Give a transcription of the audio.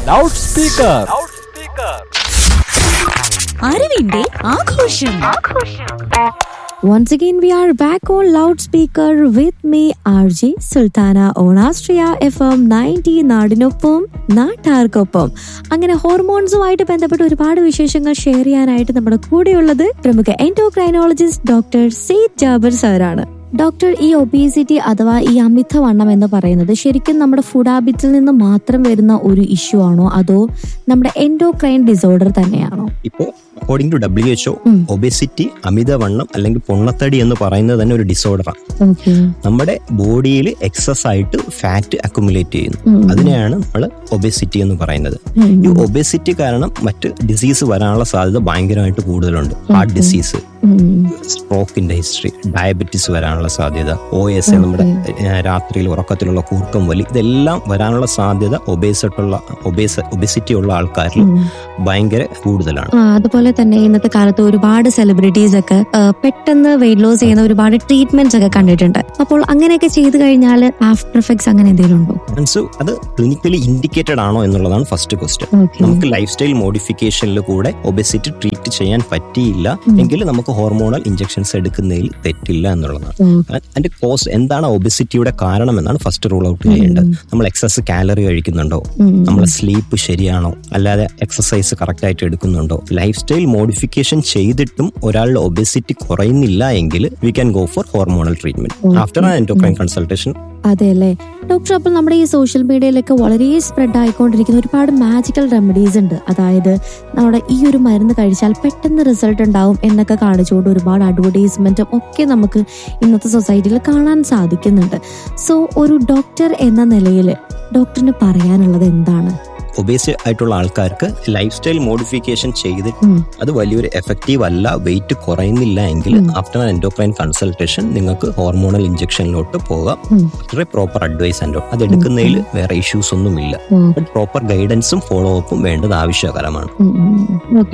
Loud speaker അറിവിന്റെ ആഘോഷം Once again, we are back on loudspeaker with me, RJ Sultana on Astria FM 90 നാടിനൊപ്പം നാട്ടാർക്കൊപ്പം അങ്ങനെ ഹോർമോൺസുമായിട്ട് ബന്ധപ്പെട്ട് ഒരുപാട് വിശേഷങ്ങൾ ഷെയർ ചെയ്യാനായിട്ട് നമ്മുടെ കൂടെയുള്ളത് പ്രമുഖ എൻഡോക്രൈനോളജിസ്റ്റ് ഡോക്ടർ സെയ്ദ് ജാബർ സാറാണ് ഡോക്ടർ ഈ ഒബീസിറ്റി അഥവാ ഈ അമിതവണ്ണം എന്ന് പറയുന്നത് ശരിക്കും നമ്മുടെ ഫുഡ് ഹാബിറ്റിൽ നിന്ന് മാത്രം വരുന്ന ഒരു ഇഷ്യൂ ആണോ അതോ നമ്മുടെ എൻഡോക്രൈൻ ഡിസോർഡർ തന്നെയാണോ ഇപ്പോൾ അക്കോർഡിംഗ് ടു ഡബ്ല്യു എച്ച്ഒ ഉം. ഒബേസിറ്റി അമിതവണ്ണം അല്ലെങ്കിൽ പൊണ്ണത്തടി എന്ന് പറയുന്നത് തന്നെ ഒരു ഡിസോർഡറാണ് ഓക്കെ നമ്മുടെ ബോഡിയിൽ എക്സസ് ആയിട്ട് ഫാറ്റ് അക്കുമുലേറ്റ് ചെയ്യുന്നു ഉം. അതിനെയാണ് നമ്മൾ ഒബേസിറ്റി എന്ന് പറയുന്നത് ഈ ഒബേസിറ്റി കാരണം മറ്റ് ഡിസീസ് വരാനുള്ള സാധ്യത ഭയങ്കരമായിട്ട് കൂടുതലുണ്ട് ഹാർട്ട് ഡിസീസ് സ്ട്രോക്കിന്റെ ഹിസ്റ്ററി ഡയബറ്റിസ് വരാനുള്ള സാധ്യത ഒ എസ് നമ്മുടെ ഏഹ്, രാത്രിയിൽ ഉറക്കത്തിലുള്ള കൂർക്കം വലി ഇതെല്ലാം വരാനുള്ള സാധ്യത ഒബേസിട്ടുള്ള ഒബേസ ഒബേസിറ്റി ഉള്ള ആൾക്കാരിൽ ഭയങ്കര കൂടുതലാണ് ആ, അതുപോലെ തന്നെ ഇന്നത്തെ കാലത്ത് ഒരുപാട് സെലിബ്രിറ്റീസ് ഒക്കെ ആ, പെട്ടെന്ന് വെയിറ്റ് ലോസ് ചെയ്യുന്ന ഒരുപാട് ട്രീറ്റ്മെന്റ്സ് ഒക്കെ കണ്ടിട്ടുണ്ട് അപ്പോൾ അങ്ങനെയൊക്കെ ചെയ്തു കഴിഞ്ഞാൽ ആഫ്റ്റർ എഫക്ട്സ് അങ്ങനെ എന്തെങ്കിലും ഉണ്ടോ സോ അത് ക്ലിനിക്കലി ഇൻഡിക്കേറ്റഡ് ആണോ എന്നുള്ളതാണ് ഫസ്റ്റ് ക്വസ്റ്റ്യൻ ഓക്കെ നമുക്ക് ലൈഫ് സ്റ്റൈൽ മോഡിഫിക്കേഷനിൽ കൂടെ ഒബേസിറ്റി ട്രീറ്റ് ചെയ്യാൻ പറ്റിയില്ല എങ്കിൽ നമുക്ക് ഹോർമോണൽ ഇഞ്ചക്ഷൻസ് എടുക്കുന്നതിൽ തെറ്റില്ല എന്നുള്ളതാണ് അതിന്റെ കോസ് എന്താണ് ഒബേസിറ്റിയുടെ കാരണം എന്നാണ് ഫസ്റ്റ് റൂൾ ഔട്ട് ചെയ്യേണ്ടത് നമ്മൾ എക്സസ് കാലറി കഴിക്കുന്നുണ്ടോ നമ്മളെ സ്ലീപ്പ് ശരിയാണോ അല്ലാതെ എക്സസൈസ് കറക്റ്റ് ആയിട്ട് എടുക്കുന്നുണ്ടോ ലൈഫ് സ്റ്റൈൽ മോഡിഫിക്കേഷൻ ചെയ്തിട്ടും ഒരാളുടെ ഒബേസിറ്റി കുറയുന്നില്ല എങ്കിൽ we can go for hormonal treatment after an endocrine consultation അതെ അല്ലേ ഡോക്ടർ അപ്പോൾ നമ്മുടെ ഈ സോഷ്യൽ മീഡിയയിലൊക്കെ വളരെ സ്പ്രെഡ് ആയിക്കൊണ്ടിരിക്കുന്ന ഒരുപാട് മാജിക്കൽ റെമഡീസ് ഉണ്ട് അതായത് നമ്മുടെ ഈ ഒരു മരുന്ന് കഴിച്ചാൽ പെട്ടെന്ന് റിസൾട്ട് ഉണ്ടാവും എന്നൊക്കെ കാണിച്ചുകൊണ്ട് ഒരുപാട് അഡ്വർടൈസ്മെന്റും ഒക്കെ നമുക്ക് ഇന്നത്തെ സൊസൈറ്റിയിൽ കാണാൻ സാധിക്കുന്നുണ്ട് സോ ഒരു ഡോക്ടർ എന്ന നിലയിൽ ഡോക്ടറിന് പറയാനുള്ളത് എന്താണ് ഒബേസ് ആയിട്ടുള്ള ആൾക്കാർക്ക് ലൈഫ് സ്റ്റൈൽ മോഡിഫിക്കേഷൻ ചെയ്തിട്ട് ഉം. അത് വലിയൊരു എഫക്റ്റീവ് അല്ല വെയിറ്റ് കുറയുന്നില്ല എങ്കിൽ ആഫ്റ്റർ എൻഡോക്രൈൻ കൺസൾട്ടേഷൻ നിങ്ങൾക്ക് ഹോർമോണൽ ഇഞ്ചക്ഷനിലോട്ട് പോകാം ഉം. വളരെ പ്രോപ്പർ അഡ്വൈസ് ആൻഡ് അത് എടുക്കുന്നതിൽ വേറെ ഇഷ്യൂസ് ഒന്നുമില്ല ഉം. ബട്ട് പ്രോപ്പർ ഗൈഡൻസും ഫോളോ അപ്പും വേണ്ടത് ആവശ്യകരമാണ് ഉം, ഉം, ഉം. Okay.